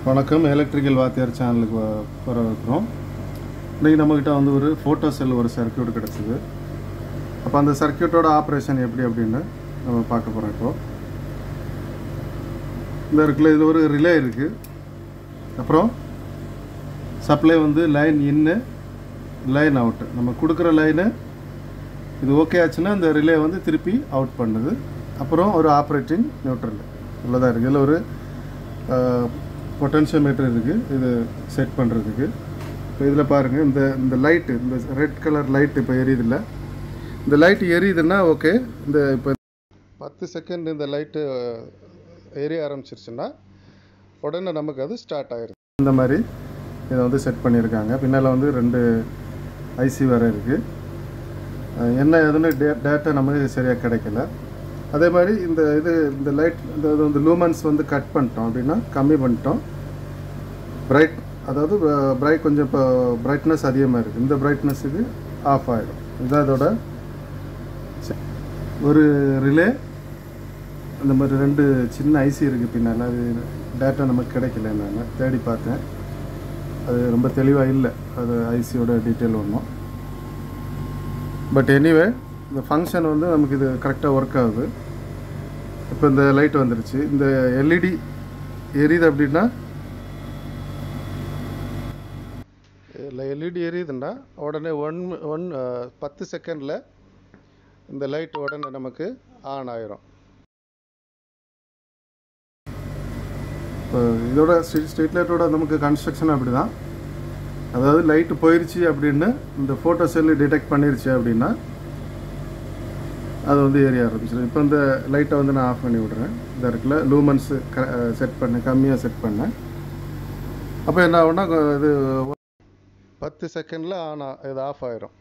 வணக்கம் எலக்ட்ரிக்கல் வாத்தியார் சேனலுக்கு வ- வரவேற்கிறோம் இன்றைக்கி நம்மக்கிட்ட வந்து ஒரு ஃபோட்டோ செல் ஒரு சர்க்யூட் கிடச்சிது அப்போ அந்த சர்க்யூட்டோட ஆப்ரேஷன் எப்படி அப்படின்னு நம்ம பார்க்க போகிறோம் இப்போ இந்த இருக்குல்ல இதில் ஒரு ரிலே இருக்குது அப்புறம் சப்ளை வந்து லைன் இன்னு லைன் அவுட்டு நம்ம கொடுக்குற லைனு இது ஓகே ஆச்சுன்னா இந்த ரிலே வந்து திருப்பி அவுட் பண்ணுது அப்புறம் ஒரு ஆப்ரேட்டிங் நியூட்ரல் இவ்வளோதான் இருக்குது இதில் ஒரு பொட்டன்ஷியோமீட்டர் இருக்குது இது செட் பண்ணுறதுக்கு இப்போ இதில் பாருங்கள் இந்த இந்த லைட்டு இந்த ரெட் கலர் லைட் இப்போ எரியுதில்ல இந்த லைட் எரியுதுன்னா ஓகே இந்த இப்போ பத்து செகண்ட் இந்த லைட்டு எரிய ஆரம்பிச்சிருச்சுன்னா உடனே நமக்கு அது ஸ்டார்ட் ஆயிருது இந்த மாதிரி இதை வந்து செட் பண்ணியிருக்காங்க பின்னால் வந்து ரெண்டு ஐசி வேறு இருக்குது அஹ் என்ன எதுன்னு டே டேட்டா நமக்கு சரியாக கிடைக்கல அதே மாதிரி இந்த இது இந்த லைட் இந்த இது வந்து லூமன்ஸ் வந்து கட் பண்ணிட்டோம் அப்படின்னா கம்மி பண்ணிட்டோம் பிரைட் அதாவது பிரைட் கொஞ்சம் இப்போ பிரைட்னஸ் அதிகமாக இருக்குது இந்த பிரைட்னஸுக்கு ஆஃப் ஆகிடும் இதுதான் இதோட செ- ஒரு ரிலே அந்த மாதிரி ரெண்டு சின்ன ஐசி இருக்குது பின்னால் அது டேட்டா நமக்கு கிடைக்கல நான் தேடி பார்த்தேன் அது ரொம்ப தெளிவாக இல்லை அது ஐசியோட டீட்டெயில் ஒன்றும் பட் எனிவே இந்த ஃபங்க்ஷன் வந்து நமக்கு இது கரெக்டாக ஒர்க் ஆகுது இப்போ இந்த லைட் வந்துருச்சு இந்த எல்இடி எரியுது அப்படின்னா இல்லை எல்இடி எரியுதுன்னா உடனே ஒன் ஒன் பத்து செகண்டில் இந்த லைட் உடனே நமக்கு ஆன் ஆயிரும் இப்போ இதோட ஸ்ட்ரீட் ஸ்ட்ரீட் லைட்டோட நமக்கு கன்ஸ்ட்ரக்ஷன் அப்படி தான் அதாவது லைட்டு போயிருச்சு அப்படின்னு இந்த ஃபோட்டோ செல்லு டிடெக்ட் பண்ணிருச்சு அப்படின்னா அது வந்து ஏரிய ஆரம்பிச்சிடும் இப்போ இந்த லைட்டை வந்து நான் ஆஃப் பண்ணி விட்றேன் இந்த இருக்குல்ல லூமன்ஸ் செட் பண்ணேன் கம்மியாக செட் பண்ணேன் அப்போ என்ன ஆகும்னா கொ- இது பத்து செகண்டில் ஆன் ஆ- இது ஆஃப் ஆயிரும்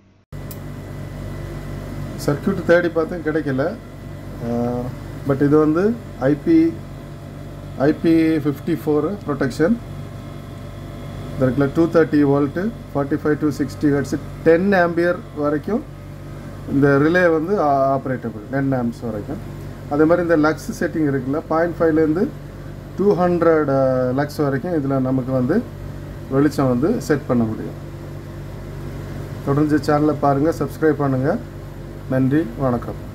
சர்க்யூட் தேடி பார்த்தேன் கிடைக்கல பட் இது வந்து IP IP fifty four protection இந்த இருக்குல்ல two thirty volt forty five to sixty hertz ten ampere வரைக்கும் இந்த ரிலே வந்து ஆப்ரேட்டபிள் டென் ஆம்ஸ் வரைக்கும் அதே மாதிரி இந்த லக்ஸ் செட்டிங் இருக்குல்ல பாயிண்ட் ஃபைவ்லேருந்து டூ ஹண்ட்ரட் லக்ஸ் வரைக்கும் இதில் நமக்கு வந்து வெளிச்சம் வந்து செட் பண்ண முடியும் தொடர்ந்து சேனலை பாருங்கள் சப்ஸ்கிரைப் பண்ணுங்கள் நன்றி வணக்கம்